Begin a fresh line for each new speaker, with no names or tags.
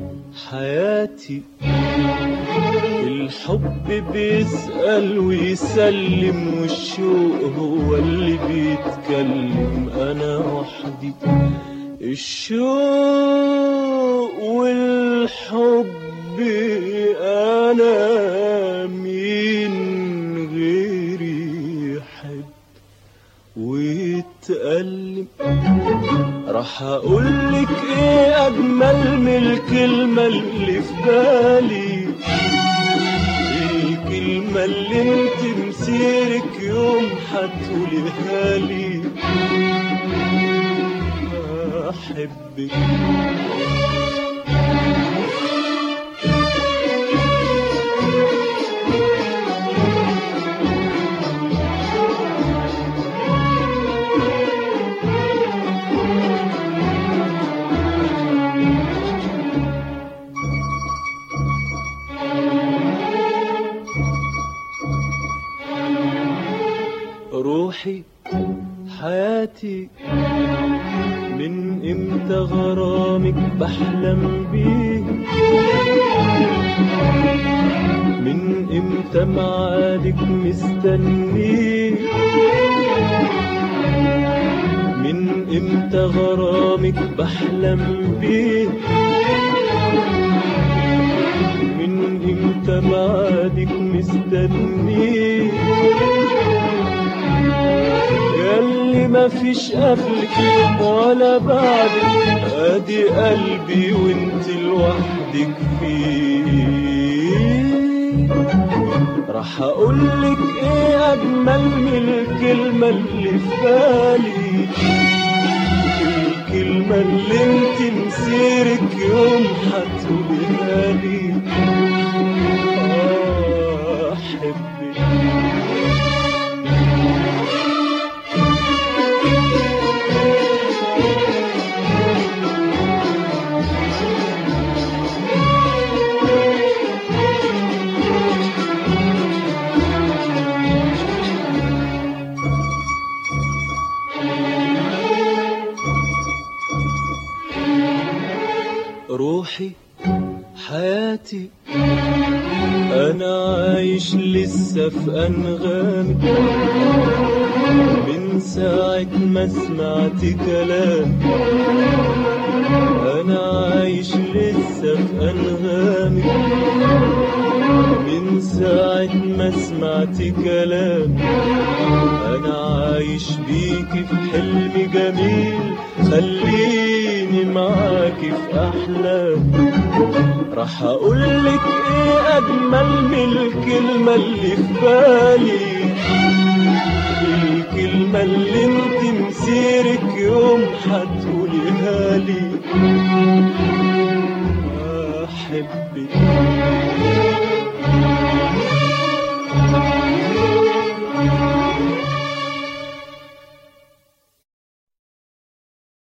حياتي الحب بيسأل ويسلم والشوق هو اللي بيتكلم أنا وحدي الشوق والحب أنا مين غيري يحب ويتألم راح أقولك إيه أجمل من الكلمة اللي في بالي الكلمة اللي انت مسيرك يوم هتقوليها لي أحبك روحي حياتي من امتى غرامك بحلم بيه من امتى معادك مستنيه من امتى غرامك بحلم بيه من امتى معادك مستنيه ياللي ما فيش قبلك ولا بعدك ادي قلبي وانت لوحدك فيه راح اقولك ايه اجمل من الكلمة اللي في بالي الكلمة اللي انت مسيرك يوم هتقوليها لي آه، احبك روحي حياتي أنا عايش لسه في أنغامي من ساعة ما سمعت كلام أنا عايش لسه في أنغامي من ساعة ما سمعت كلام أنا عايش بيكي في حلم جميل خليني معاكي في أحلام راح أقولك إيه أجمل من الكلمة اللي في بالي الكلمة اللي انت مسيرك يوم هتقوليها لي أحبك